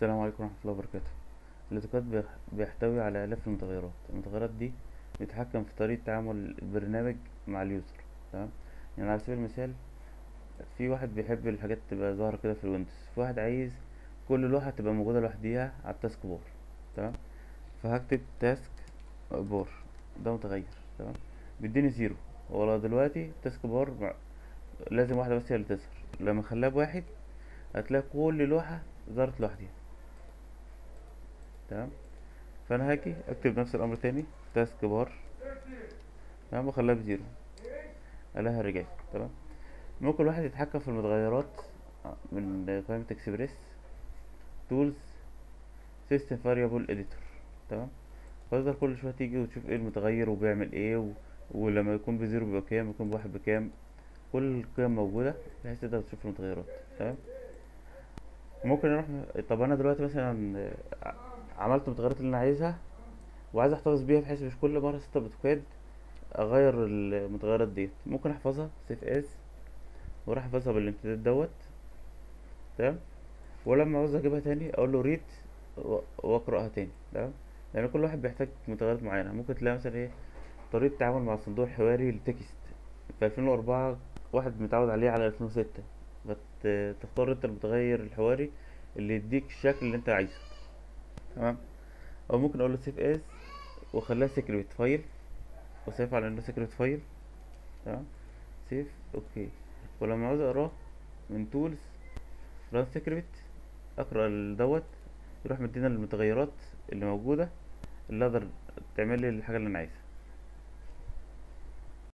السلام عليكم ورحمة الله وبركاته الاوتوكاد بيح- بيحتوي على آلاف المتغيرات المتغيرات دي بيتحكم في طريقة تعامل البرنامج مع اليوزر تمام يعني على سبيل المثال في واحد بيحب الحاجات تبقى ظاهرة كده في الويندوز في واحد عايز كل لوحة تبقى موجودة لوحديها على التاسك بار تمام فهكتب تاسك بار ده متغير تمام بيديني زيرو هو دلوقتي تاسك بار مع- لازم واحدة بس هي اللي تظهر لما اخليها بواحد هتلاقي كل لوحة ظهرت لوحديها تمام فانا هاجي اكتب نفس الامر تاني تاسك بار تمام واخليها بزيرو الاقيها رجعت تمام ممكن الواحد يتحكم في المتغيرات من قائمة اكسبريس تولز سيستم فاريبل اديتور تمام فتقدر كل شوية تيجي وتشوف ايه المتغير وبيعمل ايه و... ولما يكون بزيرو بيبقى كام يكون بواحد بكام كل القيم موجودة بحيث تقدر تشوف المتغيرات تمام ممكن اروح طب انا دلوقتي مثلا ع- عملت المتغيرات اللي انا عايزها وعايز احتفظ بيها بحيث مش كل مره ستة اوتوكاد اغير المتغيرات ديت ممكن احفظها سيف از واروح احفظها بالامتداد دوت تمام ولما عاوز اجيبها تاني اقول له ريد واقراها تاني تمام لان كل واحد بيحتاج متغيرات معينه ممكن تلاقي مثلا ايه طريقه التعامل مع الصندوق الحواري التكست في 2004 واحد متعود عليه على 2006 فتختار انت المتغير الحواري اللي يديك الشكل اللي انت عايزه تمام او ممكن اقول له سيف از واخليها سيكريت فايل وسيف على انه سيكريت فايل تمام سيف اوكي ولما عاوز اقراه من تولز ران سيكريت اقرا ال- دوت يروح مدينا المتغيرات اللي موجوده اللي اقدر تعمل لي الحاجه اللي انا عايزها